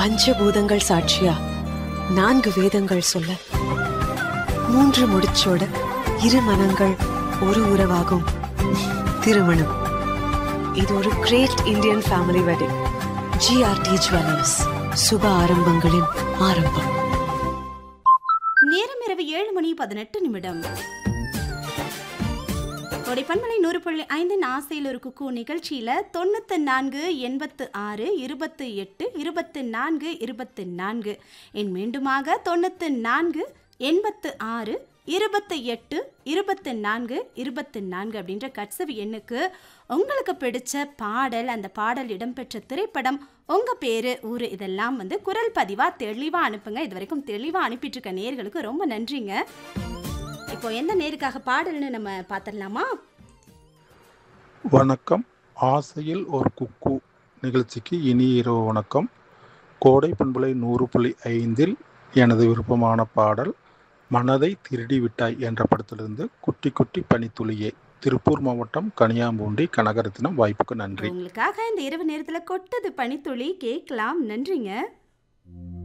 பஞ்சபூதங்கள் சாட்சியா நான்கு வேதங்கள் சொல்ல மூன்று முடிச்சோட இரு மனங்கள் ஒரு உறவாகும் திருமணம் இது ஒரு great Indian family wedding GRT jewellers சுப ஆரம்பங்களின் ஆரம்பம் நேரம் இரவு ஏழு மணி பதினெட்டு நிமிடம் கொடைப்பன்மலை நூறு புள்ளி ஐந்தின் ஆசையில் ஒரு குக்கு நிகழ்ச்சியில தொண்ணூத்து நான்கு எண்பத்து ஆறு இருபத்து எட்டு இருபத்து நான்கு இருபத்து நான்கு என் மீண்டுமாக தொண்ணூத்து நான்கு எண்பத்து ஆறு இருபத்து எட்டு இருபத்து நான்கு இருபத்து நான்கு அப்படின்ற கட்சவி எண்ணுக்கு உங்களுக்கு பிடிச்ச பாடல் அந்த பாடல் இடம்பெற்ற திரைப்படம் உங்க பேரு ஊரு இதெல்லாம் வந்து குரல் பதிவா தெளிவா அனுப்புங்க இது வரைக்கும் தெளிவா அனுப்பிட்டு இருக்க நேர்களுக்கு ரொம்ப நன்றிங்க இப்போ எந்த நேருக்காக பாடல்னு நம்ம பார்த்துடலாமா வணக்கம் ஆசையில் ஒரு குக்கு நிகழ்ச்சிக்கு இனிய இரவு வணக்கம் கோடை பண்புலை நூறு புள்ளி ஐந்தில் எனது விருப்பமான பாடல் மனதை திருடி விட்டாய் என்ற படத்திலிருந்து குட்டி குட்டி பனித்துளியே திருப்பூர் மாவட்டம் கனியாம்பூண்டி கனகரத்தினம் வாய்ப்புக்கு நன்றி உங்களுக்காக இந்த இரவு நேரத்துல கொட்டது பனித்துளி கேட்கலாம் நன்றிங்க